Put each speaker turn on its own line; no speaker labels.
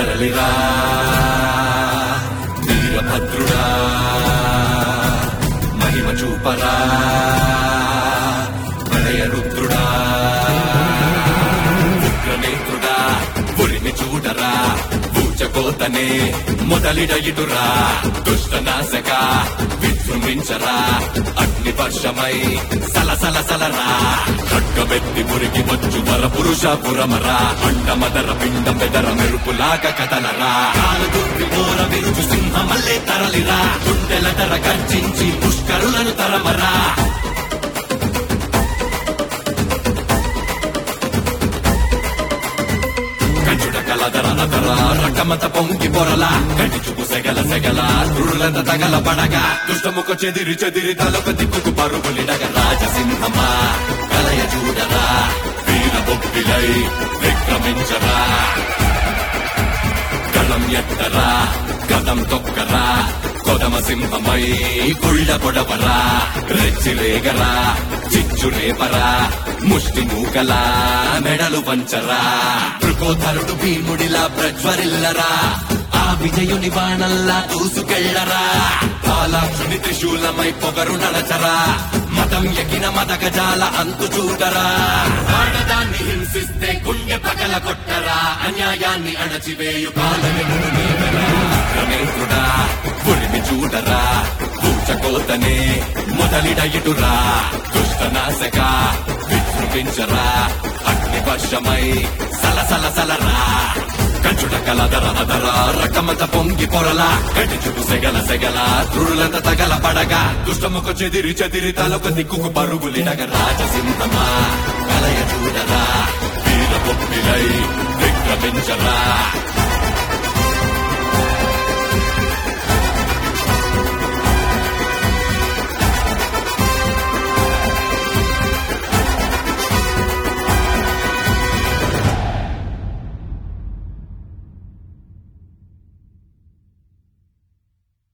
తరలిరా వీరభద్రుడా మహిమ చూపరా ప్రళయ రుద్రుడా ఉగ్రనేత్రుడా ఉరిమి చూడరా పూచకోతనే మొదలిడయిటురా దుష్ట నాశక విజృంభించరా అగ్ని వర్షమై సలసల సలరా ఖడ్గమెత్తి మురిగి వచ్చు వర పురుష పురమరా అండమదర పిండ పెదర మెరుపులాగా కదలరా కాలుదుర్రి మోర విరుచు సింహమల్లే తరలిరా గుండెల తర గర్జించి పుష్కరులను తరమరా కంచుడ కలదర నదర రకమత పొంగి పొరల కంటి చూపు సెగల సెగల దురులంత తగల పడగ దుష్టముఖ చెదిరి చెదిరి తలొక దిక్కుకు పరుగులిడగ రాజసింహమా కలయ చూడరా వీర బొబ్బిలై విక్రమించరా కళం ఎత్తరా కదం తొక్కరా కొదమ సింహమై కుళ్ళ పొడవరా రెచ్చిరేగరా చిచ్చు రేపరా ముష్టి మూకలా మెడలు వంచరా మృగోధరుడు భీముడిలా ప్రజ్వరిల్లరా ఆ విజయుని బాణల్లా దూసుకెళ్లరా బాలాక్షుని త్రిశూలమై పొగరు నడచరా మతం ఎగిన మత గజాల అంతు చూడరా ఆడదాన్ని హింసిస్తే గుండె పగల కొట్టరా అన్యాయాన్ని అణచివేయు పాలనను రమేంద్రుడా పురిమి చూడరా పూచకోతనే మొదలిడయిటురా దుష్ట నాశక విజృంభించరా అగ్ని వర్షమై సలసల సలరా కంచుడ కలదర అదర రకమత పొంగి పొరల కంటి చూపు సెగల సెగల తురులంత తగల పడగ దుష్టముఖ చెదిరి చెదిరి తలొక దిక్కుకు పరుగులిడగ రాజసింహమా కలయ చూడరా వీర బొప్పిలై విక్రమించరా